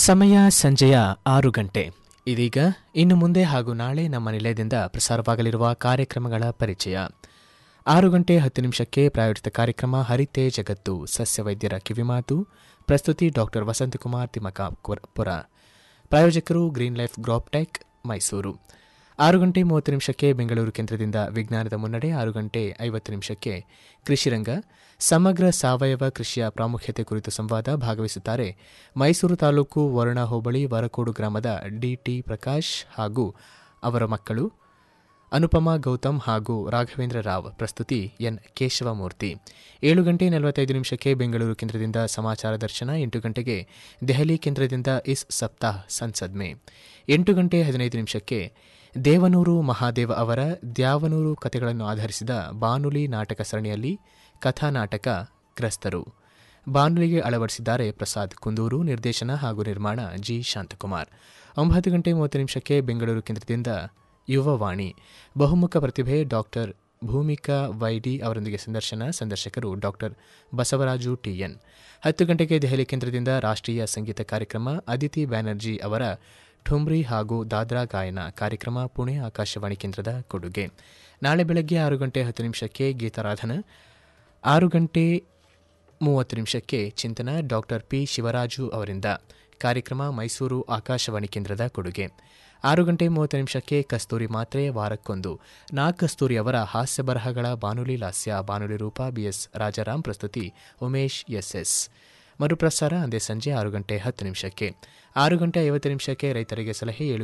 ಸಮಯ ಸಂಜೆಯ ಆರು ಗಂಟೆ ಇದೀಗ ಇನ್ನು ಮುಂದೆ ಹಾಗೂ ನಾಳೆ ನಮ್ಮ ನಿಲಯದಿಂದ ಪ್ರಸಾರವಾಗಲಿರುವ ಕಾರ್ಯಕ್ರಮಗಳ ಪರಿಚಯ ಆರು ಗಂಟೆ ಹತ್ತು ನಿಮಿಷಕ್ಕೆ ಪ್ರಾಯೋಜಿತ ಕಾರ್ಯಕ್ರಮ ಹರಿತೆ ಜಗತ್ತು ಸಸ್ಯವೈದ್ಯರ ಕಿವಿಮಾತು ಪ್ರಸ್ತುತಿ ಡಾಕ್ಟರ್ ವಸಂತಕುಮಾರ್ ತಿಮ್ಮಕಾಪುರ ಪ್ರಾಯೋಜಕರು ಗ್ರೀನ್ ಲೈಫ್ ಗ್ರಾಪ್ಟೆಕ್ ಮೈಸೂರು ಆರು ಗಂಟೆ ಮೂವತ್ತು ನಿಮಿಷಕ್ಕೆ ಬೆಂಗಳೂರು ಕೇಂದ್ರದಿಂದ ವಿಜ್ಞಾನದ ಮುನ್ನಡೆ ಆರು ಗಂಟೆ ಐವತ್ತು ನಿಮಿಷಕ್ಕೆ ಕೃಷಿರಂಗ ಸಮಗ್ರ ಸಾವಯವ ಕೃಷಿಯ ಪ್ರಾಮುಖ್ಯತೆ ಕುರಿತು ಸಂವಾದ ಭಾಗವಹಿಸುತ್ತಾರೆ ಮೈಸೂರು ತಾಲೂಕು ವರುಣ ಹೋಬಳಿ ವರಕೋಡು ಗ್ರಾಮದ ಡಿಟಿ ಪ್ರಕಾಶ್ ಹಾಗೂ ಅವರ ಮಕ್ಕಳು ಅನುಪಮಾ ಗೌತಮ್ ಹಾಗೂ ರಾಘವೇಂದ್ರ ರಾವ್ ಪ್ರಸ್ತುತಿ ಎನ್ ಕೇಶವಮೂರ್ತಿ ಏಳು ಗಂಟೆ ನಲವತ್ತೈದು ನಿಮಿಷಕ್ಕೆ ಬೆಂಗಳೂರು ಕೇಂದ್ರದಿಂದ ಸಮಾಚಾರ ದರ್ಶನ ಎಂಟು ಗಂಟೆಗೆ ದೆಹಲಿ ಕೇಂದ್ರದಿಂದ ಇಸ್ ಸಪ್ತಾಹ್ ಸಂಸದ್ ಮೇ ಎಂಟು ಗಂಟೆ ಹದಿನೈದು ನಿಮಿಷಕ್ಕೆ ದೇವನೂರು ಮಹಾದೇವ ಅವರ ದ್ಯಾವನೂರು ಕಥೆಗಳನ್ನು ಆಧರಿಸಿದ ಬಾನುಲಿ ನಾಟಕ ಸರಣಿಯಲ್ಲಿ ಕಥಾನಾಟಕ ಗ್ರಸ್ತರು ಬಾನುಲಿಗೆ ಅಳವಡಿಸಿದ್ದಾರೆ ಪ್ರಸಾದ್ ಕುಂದೂರು ನಿರ್ದೇಶನ ಹಾಗೂ ನಿರ್ಮಾಣ ಜಿ ಶಾಂತಕುಮಾರ್ ಒಂಬತ್ತು ಗಂಟೆ ಮೂವತ್ತು ನಿಮಿಷಕ್ಕೆ ಬೆಂಗಳೂರು ಕೇಂದ್ರದಿಂದ ಯುವವಾಣಿ ಬಹುಮುಖ ಪ್ರತಿಭೆ ಡಾಕ್ಟರ್ ಭೂಮಿಕಾ ವೈಡಿ ಅವರೊಂದಿಗೆ ಸಂದರ್ಶನ ಸಂದರ್ಶಕರು ಡಾಕ್ಟರ್ ಬಸವರಾಜು ಟಿಎನ್ ಹತ್ತು ಗಂಟೆಗೆ ದೆಹಲಿ ಕೇಂದ್ರದಿಂದ ರಾಷ್ಟ್ರೀಯ ಸಂಗೀತ ಕಾರ್ಯಕ್ರಮ ಅದಿತಿ ಬ್ಯಾನರ್ಜಿ ಅವರ ಠುಮ್ರಿ ಹಾಗೂ ದಾದ್ರಾ ಗಾಯನ ಕಾರ್ಯಕ್ರಮ ಪುಣೆ ಆಕಾಶವಾಣಿ ಕೇಂದ್ರದ ಕೊಡುಗೆ ನಾಳೆ ಬೆಳಗ್ಗೆ ಆರು ಗಂಟೆ ಹತ್ತು ನಿಮಿಷಕ್ಕೆ ಗೀತಾರಾಧನ ಆರು ಗಂಟೆ ಮೂವತ್ತು ನಿಮಿಷಕ್ಕೆ ಚಿಂತನ ಡಾಕ್ಟರ್ ಪಿ ಶಿವರಾಜು ಅವರಿಂದ ಕಾರ್ಯಕ್ರಮ ಮೈಸೂರು ಆಕಾಶವಾಣಿ ಕೇಂದ್ರದ ಕೊಡುಗೆ ಆರು ಗಂಟೆ ಮೂವತ್ತು ನಿಮಿಷಕ್ಕೆ ಕಸ್ತೂರಿ ಮಾತ್ರೆ ವಾರಕ್ಕೊಂದು ನಾ ಕಸ್ತೂರಿ ಅವರ ಹಾಸ್ಯ ಬರಹಗಳ ಬಾನುಲಿ ಲಾಸ್ಯ ಬಾನುಲಿ ರೂಪ ಬಿಎಸ್ ರಾಜಾರಾಮ್ ಪ್ರಸ್ತುತಿ ಉಮೇಶ್ ಎಸ್ಎಸ್ ಮರುಪ್ರಸಾರ ಅಂದೇ ಸಂಜೆ ಆರು ಗಂಟೆ ಹತ್ತು ನಿಮಿಷಕ್ಕೆ ಆರು ಗಂಟೆ ಐವತ್ತು ನಿಮಿಷಕ್ಕೆ ರೈತರಿಗೆ ಸಲಹೆ ಏಳು